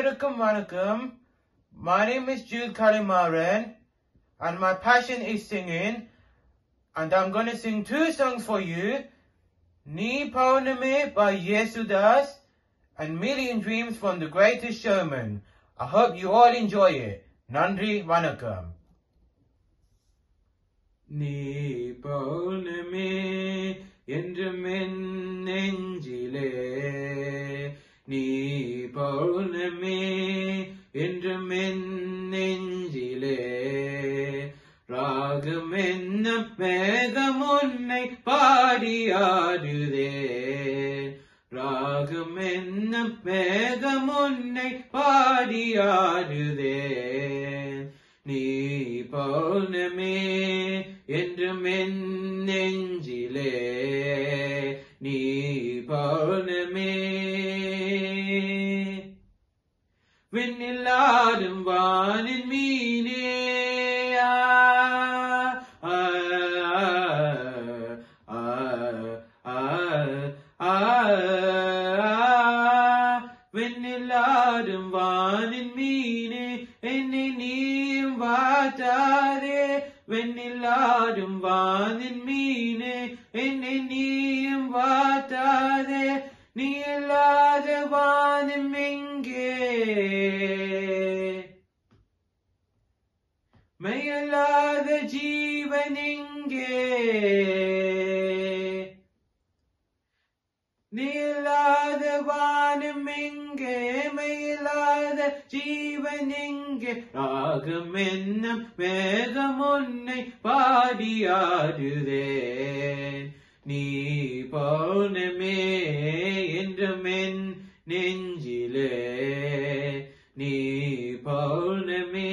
அனைவருக்கும் வணக்கம் My name is Jude Kalimaran and my passion is singing and I'm going to sing two songs for you Ni Pauname by Yesudas and Million Dreams from the Greatest Showman. I hope you all enjoy it. Nandri Vanakkam. நீ பௌர்ணமே என்றும் என் நெஞ்சிலே நீ பௌர்ணமே என்றும் என் நெஞ்சிலே ராகம் என்ன மேகம் உன்னை பாடியாடுதே ராகம் என்ன மேகம் உன்னை பாடியாடுதே நீ பௌர்ணமே என்றும் என் நெஞ்சிலே நீ பௌர்ணமே விண்ணில்லாடும் வானின் மீனே ஆ, ஆ, ஆ, ஆ, ஆ, விண்ணில்லாடும் வானின் மீனே என்னை நீயும் வாட்டாதே வெண்ணில்லாடும் வானின் மீனே என்னை நீயும் வாட்டாதே நீ இல்லாத வானம் எங்கே மெய்யல்லாத ஜீவன் எங்கே நீலாத வானம் எங்கே மெயிலாத ஜீவன் எங்கே ராகம் என்ன மேகம் உன்னை பாடியாடுதே நீ பௌர்ணமே என்றும் என் நெஞ்சிலே நீ பௌர்ணமே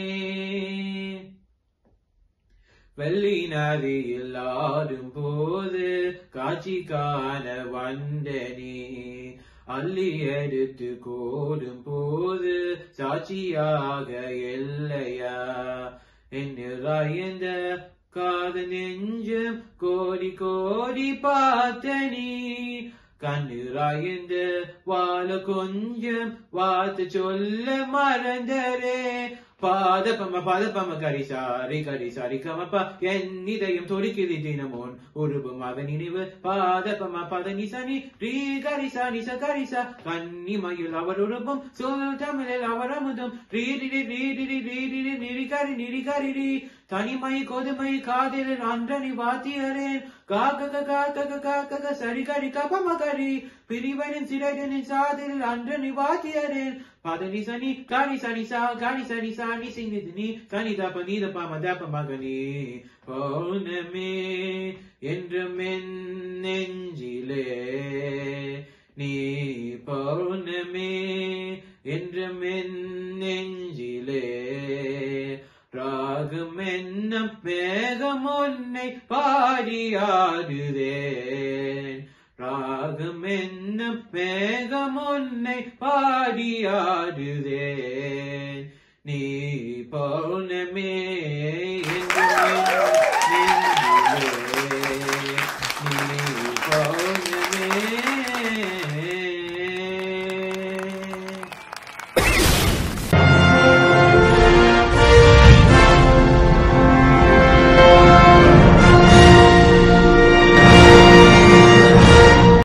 வெள்ளி நதியில் ஆடும் போது காட்சி காண வந்த நீ அள்ளி எடுத்து கோடும் போது சாட்சியாக இல்லையா என்னிராயந்த காத நெஞ்சம் கோடி கோடி பார்த்த நீ கண்ணுராயந்த வாழ கொஞ்சம் வார்த்தை சொல்ல மறந்தரே பாதப்பம பாதப்பம கரிசாரி கரிசாரி கமப்பா என் இதயம் துடிக்குது தினமுன் உருவும் அவன் நினைவு பாதப்பம பத நிசனி ரீ கரிசா நிச கரிசா கன்னி மயில் அவர் உருவும் சொல் தமிழில் அவர் அமுதும் ரீ ரிரி ரீ ரிரி ரீ ரிரி நிரிகரி நிரிகரி ரீ தனிமை கொதுமை காதில் அன்றனி வாத்தியரேன் காக்க காக்க காக்க சரி கரி கபமகரி பிரிவனின் சிறகனின் சாதில் அன்றனி வாத்தியரேன் பதனி சனி காணி சனி சா காணி சனி சா நீ சிங்கிது நீ கனி தப்ப நீ தப்ப மதப்ப மகனே பௌர்ணமே என்றும் என் நெஞ்சிலே நீ பௌர்ணமே என்றும் என் நெஞ்சிலே ராகம் என்ன மேகம் உன்னை பாடியாடுதேன் ராகம் என்ன மேகம் உன்னை பாடியாடுதேன் நீ பௌர்ணமே என்று